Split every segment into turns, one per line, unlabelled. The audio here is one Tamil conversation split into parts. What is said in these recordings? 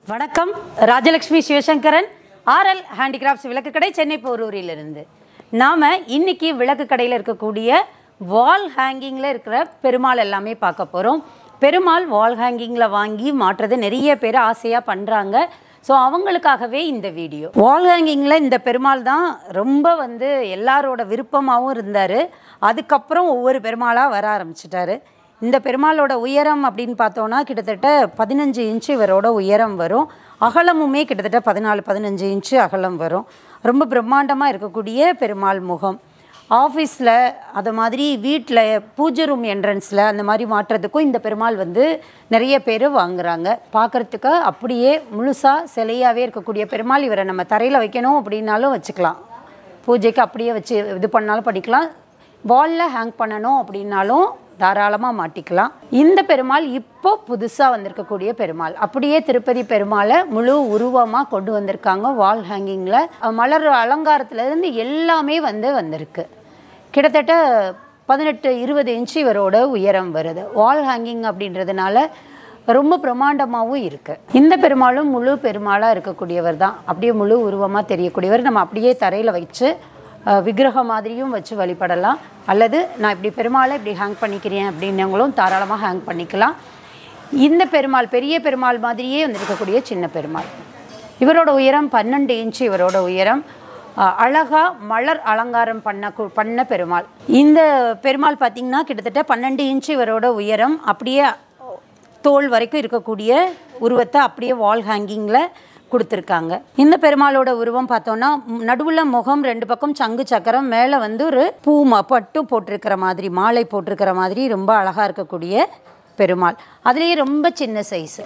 வணக்கம் ராஜலக்ஷ்மி சிவசங்கரன் ஆர்எல் ஹேண்டிகிராஃப்ட்ஸ் விளக்கு கடை சென்னை போரூரிலிருந்து நாம் இன்னைக்கு விளக்கு கடையில் இருக்கக்கூடிய வால் ஹேங்கிங்கில் இருக்கிற பெருமாள் எல்லாமே பார்க்க போகிறோம் பெருமாள் வால் ஹேங்கிங்கில் வாங்கி மாட்டுறது நிறைய பேர் ஆசையாக பண்ணுறாங்க ஸோ அவங்களுக்காகவே இந்த வீடியோ வால் ஹேங்கிங்கில் இந்த பெருமாள் தான் ரொம்ப வந்து எல்லாரோட விருப்பமாகவும் இருந்தார் அதுக்கப்புறம் ஒவ்வொரு பெருமாளாக வர ஆரம்பிச்சிட்டாரு இந்த பெருமாளோட உயரம் அப்படின்னு பார்த்தோன்னா கிட்டத்தட்ட பதினஞ்சு இன்ச்சு இவரோட உயரம் வரும் அகலமுமே கிட்டத்தட்ட பதினாலு பதினஞ்சு இன்ச்சு அகலம் வரும் ரொம்ப பிரம்மாண்டமாக இருக்கக்கூடிய பெருமாள் முகம் ஆஃபீஸில் அது மாதிரி வீட்டில் பூஜை ரூம் என்ட்ரன்ஸில் அந்த மாதிரி மாட்டுறதுக்கும் இந்த பெருமாள் வந்து நிறைய பேர் வாங்குறாங்க பார்க்குறதுக்கு அப்படியே முழுசாக சிலையாகவே இருக்கக்கூடிய பெருமாள் இவரை நம்ம தரையில் வைக்கணும் அப்படின்னாலும் வச்சுக்கலாம் பூஜைக்கு அப்படியே வச்சு இது பண்ணாலும் படிக்கலாம் வாலில் ஹேங் பண்ணணும் அப்படின்னாலும் தாராளமாக மாட்டிக்கலாம் இந்த பெருமாள் இப்போ புதுசாக வந்திருக்கக்கூடிய பெருமாள் அப்படியே திருப்பதி பெருமாளை முழு உருவமாக கொண்டு வந்திருக்காங்க வால் ஹேங்கிங்கில் மலர் அலங்காரத்துலேருந்து எல்லாமே வந்து வந்திருக்கு கிட்டத்தட்ட பதினெட்டு இருபது இன்ச்சு இவரோட உயரம் வருது வால் ஹேங்கிங் அப்படின்றதுனால ரொம்ப பிரமாண்டமாகவும் இருக்குது இந்த பெருமாளும் முழு பெருமாளாக இருக்கக்கூடியவர் தான் அப்படியே முழு உருவமாக தெரியக்கூடியவர் நம்ம அப்படியே தரையில் வச்சு அஹ், விக்கிரகம் மாதிரியும் வச்சு வழிபடலாம் அல்லது நான் இப்படி பெருமாளை இப்படி ஹேங் பண்ணிக்கிறேன் அப்படின்னவங்களும் தாராளமாக ஹேங் பண்ணிக்கலாம் இந்த பெருமாள் பெரிய பெருமாள் மாதிரியே வந்திருக்கக்கூடிய சின்ன பெருமாள் இவரோட உயரம் பன்னெண்டு இன்ச்சு இவரோட உயரம் அஹ், அழகா மலர் அலங்காரம் பண்ண கு- பண்ண பெருமாள் இந்த பெருமாள் பார்த்திங்கன்னா கிட்டத்தட்ட பன்னெண்டு இன்ச்சு இவரோட உயரம் அப்படியே தோல் வரைக்கும் இருக்கக்கூடிய உருவத்தை அப்படியே வால் ஹேங்கிங்கில் கொடுத்துருக்காங்க இந்த பெருமாளோட உருவம் பார்த்தோன்னா நடுவில் முகம் ரெண்டு பக்கம் சங்கு சக்கரம் மேலே வந்து ஒரு பூ ம- பட்டு போட்டிருக்கிற மாதிரி மாலை போட்டிருக்கிற மாதிரி ரொம்ப அழகாக இருக்கக்கூடிய பெருமாள் அதுலேயே ரொம்ப சின்ன சைஸு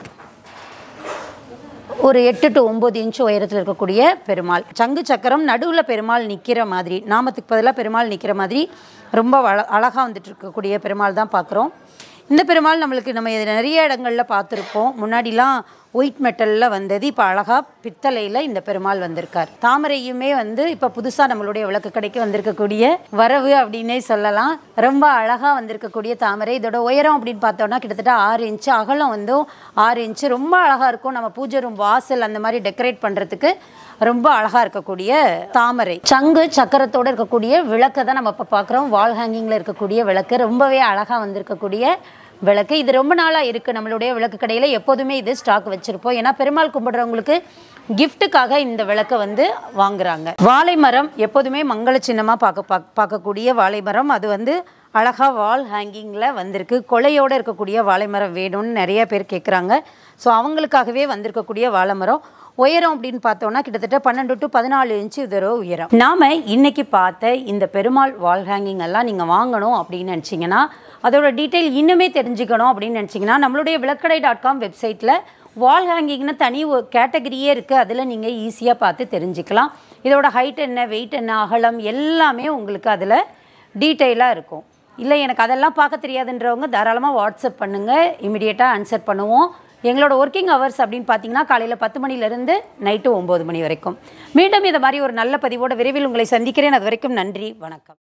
ஒரு எட்டு டு ஒம்பது இன்ச் உயரத்தில் இருக்கக்கூடிய பெருமாள் சங்கு சக்கரம் நடுவில் பெருமாள் நிற்கிற மாதிரி நாமத்துக்கு பதிலாக பெருமாள் நிற்கிற மாதிரி ரொம்ப அழ அழகாக வந்துட்டு இருக்கக்கூடிய பெருமாள் தான் பார்க்குறோம் இந்த பெருமாள் நம்மளுக்கு நம்ம இது நிறைய இடங்களில் பார்த்துருப்போம் முன்னாடிலாம் ஒயிட் மெட்டலில் வந்தது இப்போ அழகாக பித்தளையில் இந்த பெருமாள் வந்திருக்கார் தாமரையுமே வந்து இப்போ புதுசாக நம்மளுடைய விளக்கு கடைக்கு வந்திருக்கக்கூடிய வரவு அப்படின்னே சொல்லலாம் ரொம்ப அழகாக வந்திருக்கக்கூடிய தாமரை இதோட உயரம் அப்படின்னு பார்த்தோம்னா கிட்டத்தட்ட ஆறு இன்ச்சு அகலம் வந்து ஆறு இன்ச்சு ரொம்ப அழகாக இருக்கும் நம்ம பூஜை ரூம் வாசல் அந்த மாதிரி டெக்கரேட் பண்ணுறதுக்கு ரொம்ப அழகாக இருக்கக்கூடிய தாமரை சங்கு சக்கரத்தோடு இருக்கக்கூடிய விளக்கை தான் நம்ம இப்போ பார்க்குறோம் வால் ஹேங்கிங்கில் இருக்கக்கூடிய விளக்கு ரொம்பவே அழகாக வந்திருக்கக்கூடிய விளக்கு இது ரொம்ப நாளாக இருக்குது நம்மளுடைய விளக்கு கடையில் எப்போதுமே இது ஸ்டாக் வச்சுருப்போம் ஏன்னா பெருமாள் கும்பிட்றவங்களுக்கு கிஃப்ட்டுக்காக இந்த விளக்கை வந்து வாங்குறாங்க வாழை மரம் எப்போதுமே மங்கள சின்னமாக பார்க்க பார்க்க பார்க்கக்கூடிய வாழை மரம் அது வந்து அழகாக வால் ஹேங்கிங்கில் வந்திருக்கு கொலையோடு இருக்கக்கூடிய வாழை மரம் வேணும்னு நிறைய பேர் கேட்குறாங்க ஸோ அவங்களுக்காகவே வந்திருக்கக்கூடிய வாழை மரம் உயரம் அப்படின்னு பார்த்தோம்னா கிட்டத்தட்ட பன்னெண்டு டு பதினாலு இன்ச்சு இதோட உயரம் நாம இன்னைக்கு பார்த்த இந்த பெருமாள் வால் ஹேங்கிங் எல்லாம் நீங்கள் வாங்கணும் அப்படின்னு நினச்சிங்கன்னா அதோட டீட்டெயில் இன்னுமே தெரிஞ்சுக்கணும் அப்படின்னு நினச்சிங்கன்னா நம்மளுடைய விளக்கடை டாட் காம் வெப்சைட்டில் வால் ஹேங்கிங்னு தனி ஒரு கேட்டகரியே இருக்குது அதில் நீங்கள் ஈஸியாக பார்த்து தெரிஞ்சுக்கலாம் இதோட ஹைட் என்ன வெயிட் என்ன அகலம் எல்லாமே உங்களுக்கு அதில் டீட்டெயிலாக இருக்கும் இல்லை எனக்கு அதெல்லாம் பார்க்க தெரியாதுன்றவங்க தாராளமாக வாட்ஸ்அப் பண்ணுங்கள் இமிடியேட்டாக ஆன்சர் பண்ணுவோம் எங்களோட ஒர்க்கிங் ஹவர்ஸ் அப்படின்னு பார்த்தீங்கன்னா காலையில் பத்து மணிலேருந்து நைட்டு ஒம்பது மணி வரைக்கும் மீண்டும் இதை மாதிரி ஒரு நல்ல பதிவோட விரைவில் உங்களை சந்திக்கிறேன் அது வரைக்கும் நன்றி வணக்கம்